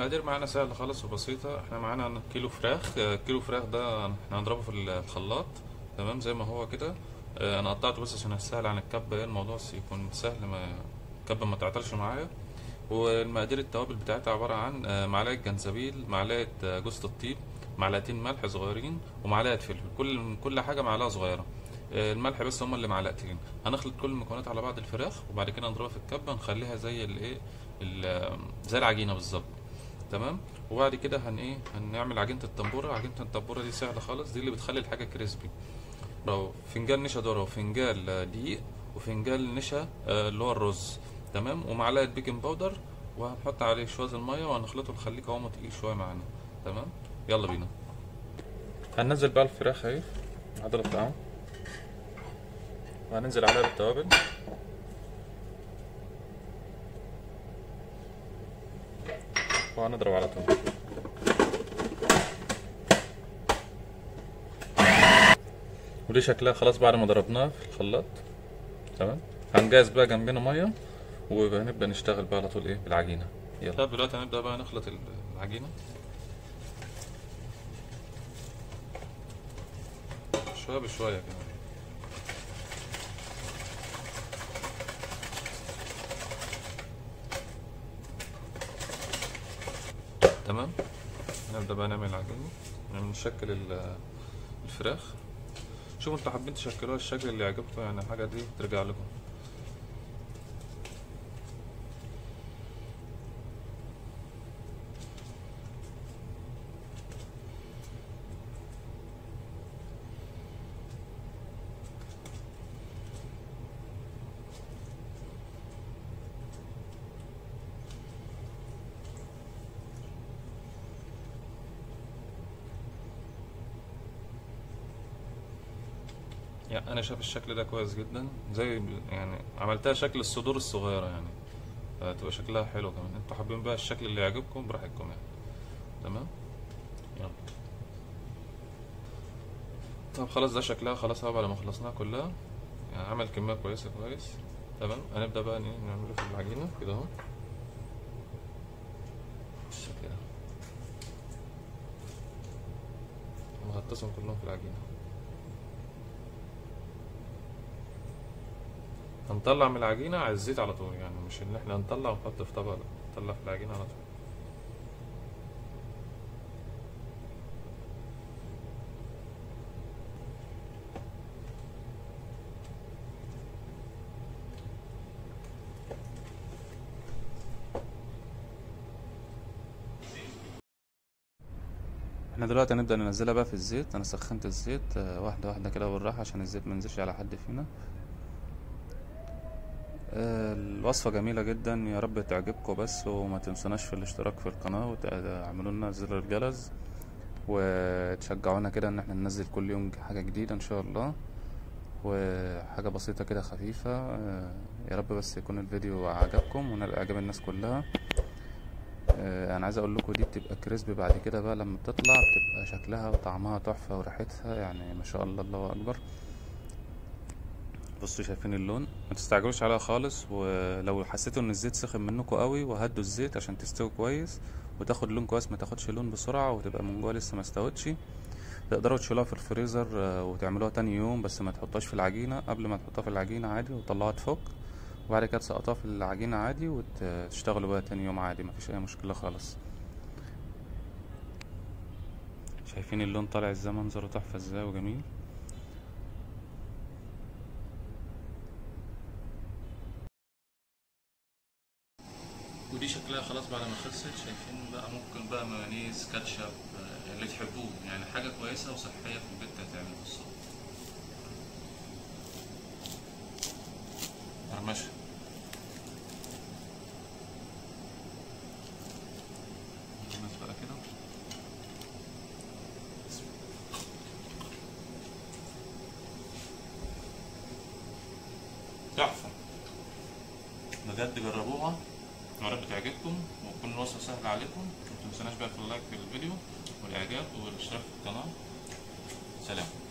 المقادير معانا سهلة خالص وبسيطة احنا معانا كيلو فراخ آه، كيلو فراخ ده احنا هنضربه في الخلاط تمام زي ما هو كده آه، انا قطعته بس عشان اسهل عن الكب ايه الموضوع يكون سهل ما الكبة ما تعطلش معايا والمقادير التوابل بتاعتها عبارة عن آه، معلقة جنزبيل معلقة آه، جوز الطيب معلقتين ملح صغيرين ومعلقة فلفل كل كل حاجة معلقة صغيرة آه، الملح بس هما اللي معلقتين هنخلط كل المكونات على بعض الفراخ وبعد كده نضربها في الكبة نخليها زي الايه ال- زي العجينة بالظبط تمام وبعد كده هن ايه هنعمل عجينة التنبورة عجينة التنبورة دي سهلة خالص دي اللي بتخلي الحاجة كريسبي لو فنجان نشا ذرة وفنجان آه، دقيق وفنجان نشا آه، اللي هو الرز تمام ومعلقة بيكنج باودر وهنحط عليه شوية المية وهنخلطه نخليه قوامه تقيل شوية معانا تمام يلا بينا هننزل بقى الفراخ اهي عدد الطعام وهننزل عليها بالتوابل وهنضرب على طول ودي شكلها خلاص بعد ما ضربناها في الخلاط تمام هنجهز بقى جنبنا ميه وهنبدا نشتغل بقى على طول ايه بالعجينه يلا طب دلوقتي هنبدا بقى نخلط العجينه شويه بشويه كده تمام نبدا بقى نعمل العجينه يعني نشكل ال- الفراخ شوفوا انتوا حابين تشكلوها الشكل اللي يعجبكم يعني الحاجه دي ترجع لكم يعني انا شايف الشكل ده كويس جدا زي يعني عملتها شكل الصدور الصغيره يعني فتبقى شكلها حلو كمان انتوا حابين بقى الشكل اللي يعجبكم براحتكم يعني تمام يلا طب خلاص ده شكلها خلاص اهو بعد ما خلصناها كلها يعني عمل كميه كويسه كويس تمام هنبدا بقى ايه نعمله في العجينه كده اهو بالشكل ده نغطسهم كلهم في العجينه هنطلع من العجينة على الزيت على طول يعني مش ان احنا هنطلع ونحط في طبق لا نطلع في العجينة على طول احنا دلوقتي هنبدأ ننزلها بقى في الزيت انا سخنت الزيت آه، واحدة واحدة كده بالراحة عشان الزيت منزلش على حد فينا آه، الوصفة جميلة جدا يا رب تعجبكم بس وما تنسوناش في الاشتراك في القناة وتعملوا لنا زر الجرس وتشجعونا كده ان احنا ننزل كل يوم حاجة جديدة ان شاء الله وحاجة بسيطة كده خفيفة آه، يا رب بس يكون الفيديو عجبكم ونال اعجاب الناس كلها آه، انا عايز اقول لكم دي بتبقى كريسبي بعد كده بقى لما بتطلع بتبقى شكلها وطعمها تحفة وريحتها يعني ما شاء الله الله اكبر بصوا شايفين اللون ما تستعجلوش عليها خالص ولو حسيتوا ان الزيت سخن منكم قوي وهدوا الزيت عشان تستوي كويس وتاخد لون كويس ما تاخدش لون بسرعه وتبقى من جوه لسه ما استوتش تقدروا تشيلوها في الفريزر آه، وتعملوها تاني يوم بس ما تحطوهاش في العجينه قبل ما تحطوها في العجينه عادي وتطلعوها تفك وبعد كده تسقطوها في العجينه عادي وتشتغلوا بقى تاني يوم عادي مفيش اي مشكله خالص شايفين اللون طالع ازاي منظره تحفه ازاي وجميل ودي شكلها خلاص بعد ما خلصت شايفين بقى ممكن بقى مايونيز كاتشب آه، اللي تحبوه يعني حاجة كويسة وصحية في البيت هتعمل في الصوت قرمشة الناس بقى كده تحفة بجد جربوها يا رب تعجبكم وتكون الوصفة سهلة عليكم متنسوناش بقى في اللايك في الفيديو والإعجاب والاشتراك في القناة سلام